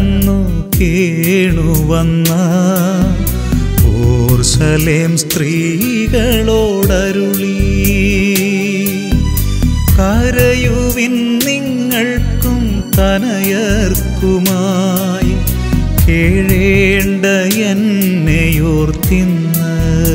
കടന്നു കേണുവന്ന ഓർസലേം സ്ത്രീകളോടരുളി കരയുവിൻ നിങ്ങൾക്കും തനയർക്കുമായി കേഴേണ്ട എന്നെയോർത്തിന്ന്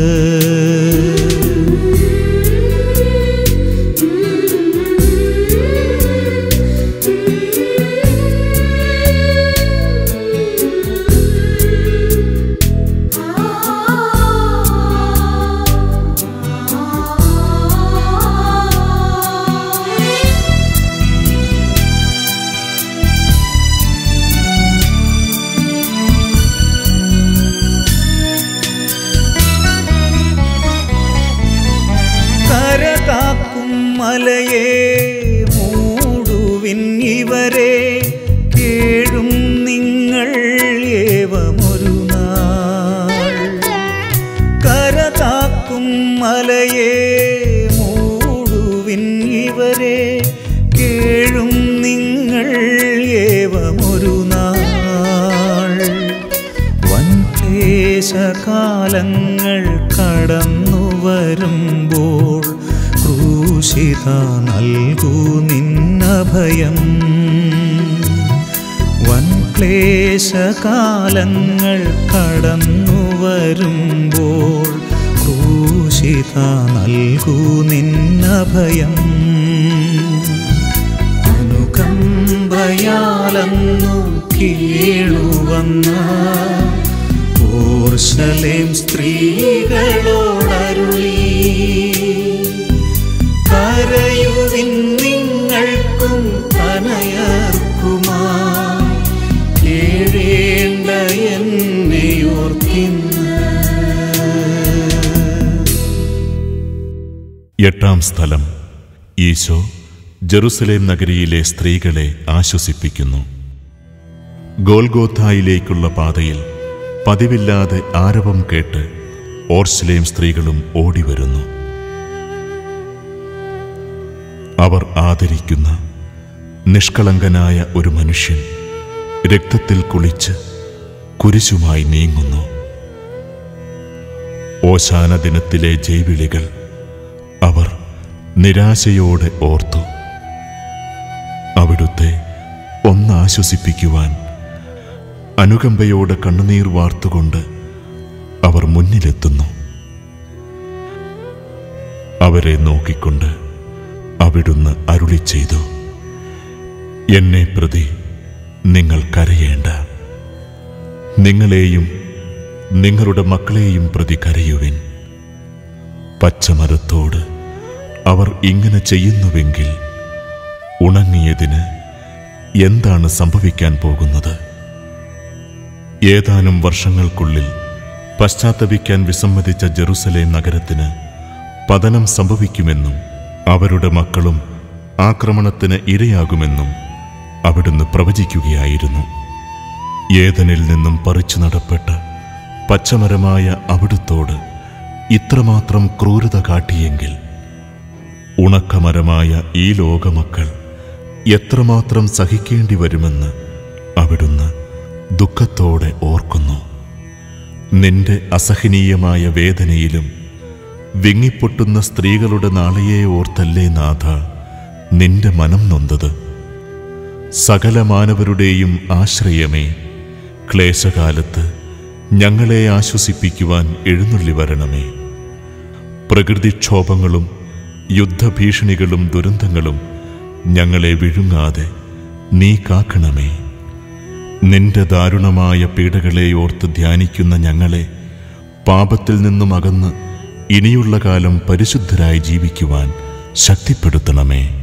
കരകാക്കും മലയെ മൂടുവിൻ ഇവരെ കേഴും നിങ്ങൾ ഏവമൊരു നാൾ കരകാക്കും മലയെ മൂടുവിൻ ഇവരെ കേഴും നിങ്ങൾ ഏവമൊരു നാൾ വൻക്ലേശകാലങ്ങൾ കടന്നു വരുമ്പോൾ ക്രൂശിത നൽകൂ നിന്നഭയം വൻക്ലേശകാലങ്ങൾ കടന്നു വരുമ്പോൾ ക്രൂശിത നൽകൂ നിന്നഭയം അനുകമ്പയാലെന്നു കീഴുവന്ന ഓർശലേം സ്ത്രീകളോടരുളി കരയുവിൻ നിങ്ങൾക്കും തനയർക്കുമായി കേഴേണ്ട എന്നെയോർത്തിന്ന് എട്ടാം സ്ഥലം ഈശോ ജെറുസലേം നഗരിയിലെ സ്ത്രീകളെ ആശ്വസിപ്പിക്കുന്നു ഗോൽഗോഥായിലേക്കുള്ള പാതയിൽ പതിവില്ലാതെ ആരവം കേട്ട് ഓർസ്ലേം സ്ത്രീകളും ഓടിവരുന്നു അവർ ആദരിക്കുന്ന നിഷ്കളങ്കനായ ഒരു മനുഷ്യൻ രക്തത്തിൽ കുളിച്ച് കുരിശുമായി നീങ്ങുന്നു ഓശാന ദിനത്തിലെ ജൈവിളികൾ അവർ നിരാശയോടെ ഓർത്തു അവിടുത്തെ ഒന്നാശ്വസിപ്പിക്കുവാൻ അനുകമ്പയോടെ കണ്ണുനീർ വാർത്തുകൊണ്ട് അവർ മുന്നിലെത്തുന്നു അവരെ നോക്കിക്കൊണ്ട് അവിടുന്ന് അരുളി ചെയ്തു എന്നെ പ്രതി നിങ്ങൾ കരയേണ്ട നിങ്ങളെയും നിങ്ങളുടെ മക്കളെയും പ്രതി കരയുവിൻ പച്ചമരത്തോട് അവർ ഇങ്ങനെ ചെയ്യുന്നുവെങ്കിൽ ഉണങ്ങിയതിന് എന്താണ് സംഭവിക്കാൻ പോകുന്നത് ഏതാനും വർഷങ്ങൾക്കുള്ളിൽ പശ്ചാത്തപിക്കാൻ വിസമ്മതിച്ച ജെറുസലേം നഗരത്തിന് പതനം സംഭവിക്കുമെന്നും അവരുടെ മക്കളും ആക്രമണത്തിന് ഇരയാകുമെന്നും അവിടുന്ന് പ്രവചിക്കുകയായിരുന്നു ഏതനിൽ നിന്നും പറിച്ചു നടപ്പെട്ട പച്ചമരമായ അവിടുത്തോട് ഇത്രമാത്രം ക്രൂരത കാട്ടിയെങ്കിൽ ഉണക്കമരമായ ഈ ലോകമക്കൾ എത്രമാത്രം സഹിക്കേണ്ടി വരുമെന്ന് അവിടുന്ന് ദുഃഖത്തോടെ ഓർക്കുന്നു നിന്റെ അസഹനീയമായ വേദനയിലും വിങ്ങിപ്പൊട്ടുന്ന സ്ത്രീകളുടെ നാളെയെ ഓർത്തല്ലേ നാഥ നിന്റെ മനം നൊന്തത് സകല മാനവരുടെയും ആശ്രയമേ ക്ലേശകാലത്ത് ഞങ്ങളെ ആശ്വസിപ്പിക്കുവാൻ എഴുന്നള്ളി വരണമേ പ്രകൃതിക്ഷോഭങ്ങളും യുദ്ധഭീഷണികളും ദുരന്തങ്ങളും ഞങ്ങളെ വിഴുങ്ങാതെ നീ കാക്കണമേ നിന്റെ ദാരുണമായ പീഡകളെ ഓർത്ത് ധ്യാനിക്കുന്ന ഞങ്ങളെ പാപത്തിൽ നിന്നും അകന്ന് ഇനിയുള്ള കാലം പരിശുദ്ധരായി ജീവിക്കുവാൻ ശക്തിപ്പെടുത്തണമേ